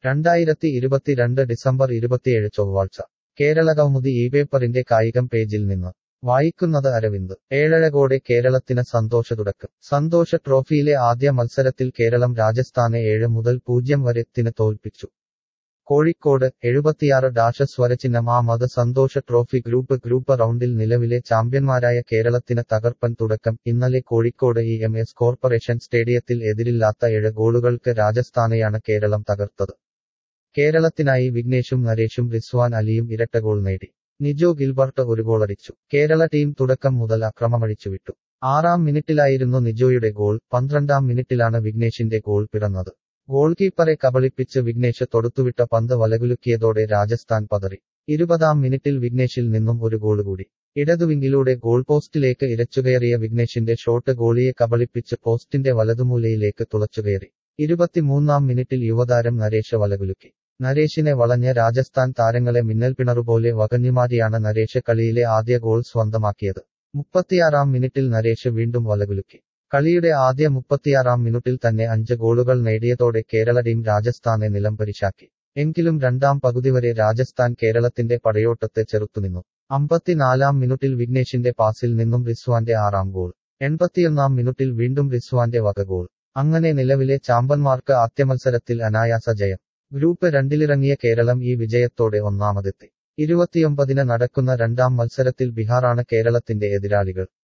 രണ്ടായിരത്തി ഇരുപത്തിരണ്ട് ഡിസംബർ ഇരുപത്തിയേഴ് ചൊവ്വാഴ്ച കേരള കൗമുദി ഈ പേപ്പറിന്റെ കായികം പേജിൽ നിന്ന് വായിക്കുന്നത് അരവിന്ദ് ഏഴഴകോടെ കേരളത്തിന് സന്തോഷ തുടക്കം സന്തോഷ ട്രോഫിയിലെ ആദ്യ മത്സരത്തിൽ കേരളം രാജസ്ഥാനെ ഏഴ് മുതൽ പൂജ്യം വരെ ത്തിന് തോൽപ്പിച്ചു കോഴിക്കോട് എഴുപത്തിയാറ് ഡാഷ് സ്വരചിഹ്നം ആ മത സന്തോഷ ട്രോഫി ഗ്രൂപ്പ് ഗ്രൂപ്പ് റൗണ്ടിൽ നിലവിലെ ചാമ്പ്യന്മാരായ കേരളത്തിന് തകർപ്പൻ തുടക്കം ഇന്നലെ Kozhikode E M S corporation സ്റ്റേഡിയത്തിൽ എതിരില്ലാത്ത ഏഴ് ഗോളുകൾക്ക് രാജസ്ഥാനെയാണ് കേരളം തകർത്തത് കേരളത്തിനായി വിഘ്നേഷും നരേഷും റിസ്വാൻ അലിയും ഇരട്ട ഗോൾ നേടി നിജോ ഗിൽബർട്ട് ഒരു ഗോളടിച്ചു കേരള ടീം തുടക്കം മുതൽ അക്രമമഴിച്ചുവിട്ടു ആറാം മിനിറ്റിലായിരുന്നു നിജോയുടെ ഗോൾ പന്ത്രണ്ടാം മിനിറ്റിലാണ് വിഘ്നേഷിന്റെ ഗോൾ പിറന്നത് ഗോൾ കീപ്പറെ കബളിപ്പിച്ച് വിഘ്നേഷ് തൊടുത്തുവിട്ട പന്ത് വലകുലുക്കിയതോടെ രാജസ്ഥാൻ പതറി ഇരുപതാം മിനിറ്റിൽ വിഘ്നേഷിൽ നിന്നും ഒരു ഗോൾ കൂടി ഇടതുവിങ്ങിലൂടെ ഗോൾ പോസ്റ്റിലേക്ക് ഇരച്ചുകയറിയ വിഘ്നേഷിന്റെ ഷോട്ട് ഗോളിയെ കബളിപ്പിച്ച് പോസ്റ്റിന്റെ വലതുമൂലയിലേക്ക് തുളച്ചുകയറി ഇരുപത്തിമൂന്നാം മിനിറ്റിൽ യുവതാരം നരേഷ് വലകുലുക്കി നരേഷിനെ വളഞ്ഞ രാജസ്ഥാൻ താരങ്ങളെ മിന്നൽപ്പിണറുപോലെ വകഞ്ഞുമാറ്റിയാണ് നരേഷ് കളിയിലെ ആദ്യ ഗോൾ സ്വന്തമാക്കിയത് മുപ്പത്തിയാറാം മിനിറ്റിൽ നരേഷ് വീണ്ടും വലകുലുക്കി കളിയുടെ ആദ്യ മുപ്പത്തിയാറാം മിനിറ്റിൽ തന്നെ അഞ്ച് ഗോളുകൾ നേടിയതോടെ കേരള ടീം രാജസ്ഥാനെ നിലംപരിശാക്കി എങ്കിലും രണ്ടാം പകുതി വരെ രാജസ്ഥാൻ കേരളത്തിന്റെ പടയോട്ടത്തെ ചെറുത്തുനിന്നു അമ്പത്തിനാലാം മിനിറ്റിൽ വിഘ്നേഷിന്റെ പാസിൽ നിന്നും റിസ്വാന്റെ ആറാം ഗോൾ എൺപത്തിയൊന്നാം മിനിറ്റിൽ വീണ്ടും റിസ്വാന്റെ വക ഗോൾ അങ്ങനെ നിലവിലെ ചാമ്പന്മാർക്ക് ആദ്യമത്സരത്തിൽ അനായാസ ജയം ഗ്രൂപ്പ് രണ്ടിലിറങ്ങിയ കേരളം ഈ വിജയത്തോടെ ഒന്നാമതെത്തി ഇരുപത്തിയൊമ്പതിന് നടക്കുന്ന രണ്ടാം മത്സരത്തിൽ ബിഹാറാണ് കേരളത്തിന്റെ എതിരാളികൾ